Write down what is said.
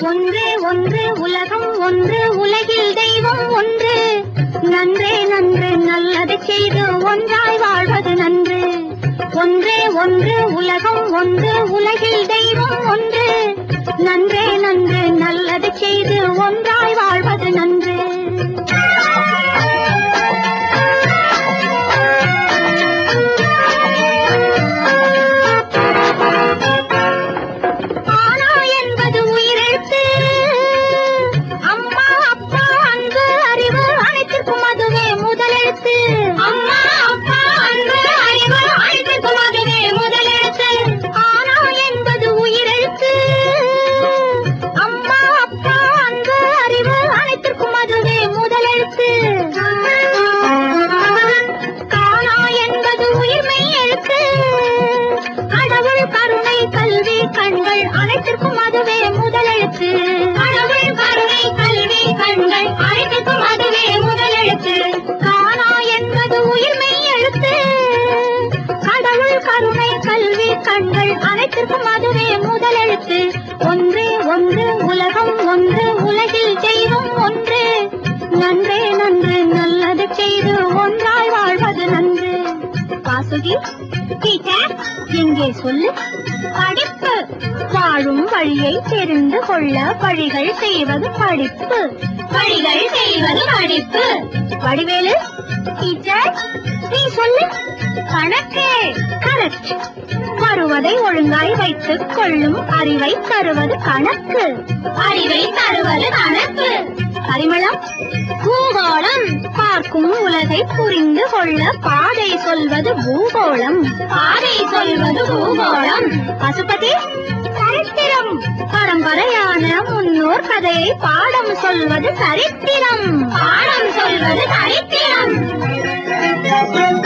ஒன்றே ஒன்று உலகம் ஒன்று உலகில் தெய்வம் ஒன்று நன்றே நன்று நல்லது செய்து ஒன்றாய் வாழ்வது நன்று ஒன்றே ஒன்று உலகம் ஒன்று உலகில் தெய்வம் ஒன்று நன்றே நன்று நல்லது செய்து ஒன்றாய் வாழ்வது நன்று ஆனா என்பது உயிரெழுத்து அம்மா அப்பா அன்பு அறிவு அனைத்திற்கும் அதுவே முதலெழுத்து அம்மா அப்பா அன்பு அறிவு அனைத்திற்கும் அதுவே முதலெழுத்து ஆனா என்பது உயிரெழுத்து அம்மா அப்பா அன்பு அறிவு அனைத்திற்கும் அதுவே முதலெழுத்து காணா என்பது உயிர்மை எழுத்து கடவுள் கருணை கல்வி கண்கள் அனைத்திற்கும் அதுவே முதலெழுத்து கடவுள் கருணை கல்வி கண்கள் அனைத்திற்கும் அதுவே முதலெழுத்து காணா என்பது உயிர்மை எழுத்து கடவுள் கருணை கல்வி கண்கள் அனைத்திற்கும் அதுவே முதலெழுத்து ஒன்றே ஒன்று உலகம் ஒன்று உலகில் தெய்வம் ஒன்று நன்றே நன்று நல்லது செய்து ஒன்றாய் வாழ்வது நன்று வாசுகி டீச்சர் எங்கே சொல்லு படிப்பு வாழும் வழியை தெரிந்து கொள்ள வழிகள் செய்வது படிப்பு வழிகள் செய்வது படிப்பு வடிவேலு டீச்சர் நீ சொல்லு கணக்கு கரெக்ட் வருவதை ஒழுங்காய் வைத்துக் கொள்ளும் அறிவை தருவது கணக்கு அறிவை தருவது கணக்கு பரிமளம் பூகோளம் பார்க்கும் உலகை புரிந்து கொள்ள பாதை சொல்வது பூகோளம் பாதை சொல்வது பூகோளம் பசுபதி சரித்திரம் பரம்பரையான முன்னோர் கதையை பாடம் சொல்வது சரித்திரம் பாடம் சொல்வது சரித்திரம்